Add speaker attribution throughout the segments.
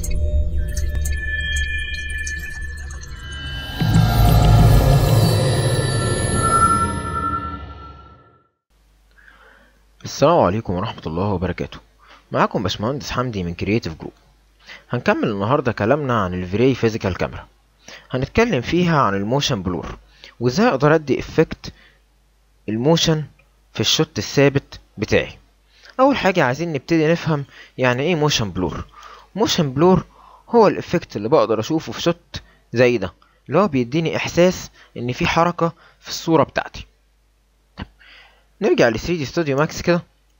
Speaker 1: السلام عليكم ورحمة الله وبركاته معاكم باشمهندس حمدي من كرييتيف جروب هنكمل النهاردة كلامنا عن الفيري فيزيكال كاميرا هنتكلم فيها عن الموشن بلور وازاي اقدر ادي افكت الموشن في الشوت الثابت بتاعي اول حاجة عايزين نبتدي نفهم يعني ايه موشن بلور موشن بلور هو الافكت اللي بقدر اشوفه في شوت زي ده اللي هو بيديني احساس ان في حركة في الصورة بتاعتي نرجع ل 3 دي ستوديو ماكس كده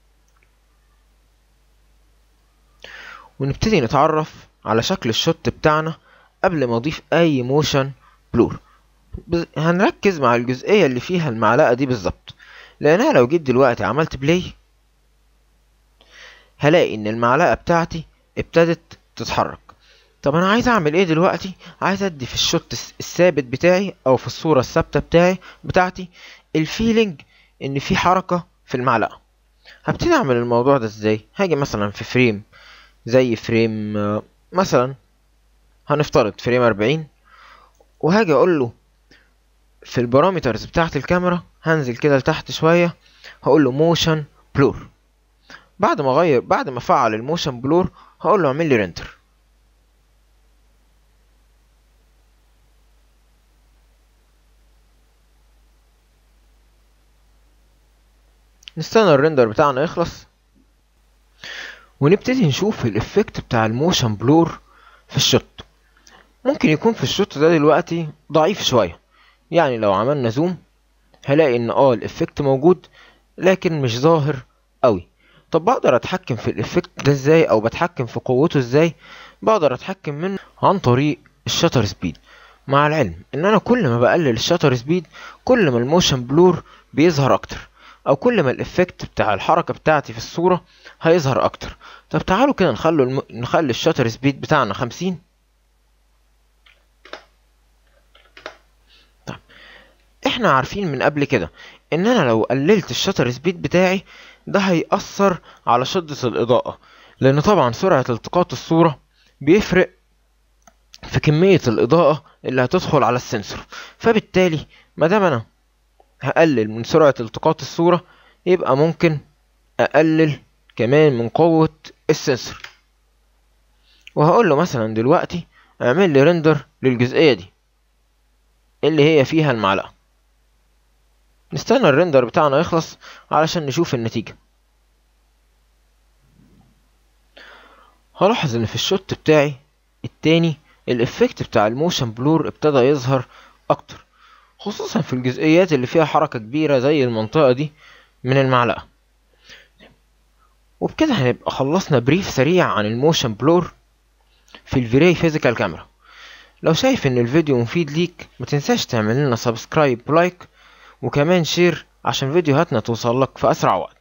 Speaker 1: ونبتدي نتعرف على شكل الشوت بتاعنا قبل ما اضيف اي موشن بلور بز... هنركز مع الجزئية اللي فيها المعلقة دي بالظبط لانها لو جيت دلوقتي عملت بلاي هلاقي ان المعلقة بتاعتي ابتدت تتحرك طب انا عايز اعمل ايه دلوقتي عايز ادي في الشوت الثابت بتاعي او في الصورة الثابتة بتاعي بتاعتي الفيلينج ان في حركة في المعلقة هبتدي اعمل الموضوع ده ازاي هاجي مثلا في فريم زي فريم مثلا هنفترض فريم أربعين وهاجي اقول له في البارامترز بتاعة الكاميرا هنزل كده لتحت شوية هقول له موشن بلور بعد ما اغير بعد ما افعل الموشن بلور هقول له اعمل لي ريندر نستنى الريندر بتاعنا يخلص ونبتدي نشوف الافكت بتاع الموشن بلور في الشوت ممكن يكون في الشوت ده دلوقتي ضعيف شوية يعني لو عملنا زوم هلاقي ان اه الافكت موجود لكن مش ظاهر قوي طب بقدر اتحكم في الافكت ده ازاي او بتحكم في قوته ازاي بقدر اتحكم منه عن طريق الشاتر سبيد مع العلم ان انا كل ما بقلل الشاتر سبيد كل ما الموشن بلور بيظهر اكتر او كل ما الافكت بتاع الحركه بتاعتي في الصوره هيظهر اكتر طب تعالوا كده نخلو الم... نخلي الشاتر سبيد بتاعنا خمسين طب احنا عارفين من قبل كده ان انا لو قللت الشاتر سبيد بتاعي ده هيأثر على شدة الإضاءة لأن طبعا سرعة التقاط الصورة بيفرق في كمية الإضاءة اللي هتدخل على السنسور فبالتالي مادام أنا هقلل من سرعة التقاط الصورة يبقى ممكن أقلل كمان من قوة السنسور وهقول له مثلا دلوقتي اعمل لي ريندر للجزئية دي اللي هي فيها المعلقة نستنى الريندر بتاعنا يخلص علشان نشوف النتيجة هلاحظ ان في الشوت بتاعي التاني الافكت بتاع الموشن بلور ابتدى يظهر اكتر خصوصا في الجزئيات اللي فيها حركة كبيرة زي المنطقة دي من المعلقة وبكده هنبقى خلصنا بريف سريع عن الموشن بلور في الفيري فيزيكال كاميرا لو شايف ان الفيديو مفيد ليك متنساش تعمل لنا سبسكرايب ولايك وكمان شير عشان فيديوهاتنا توصل لك في اسرع وقت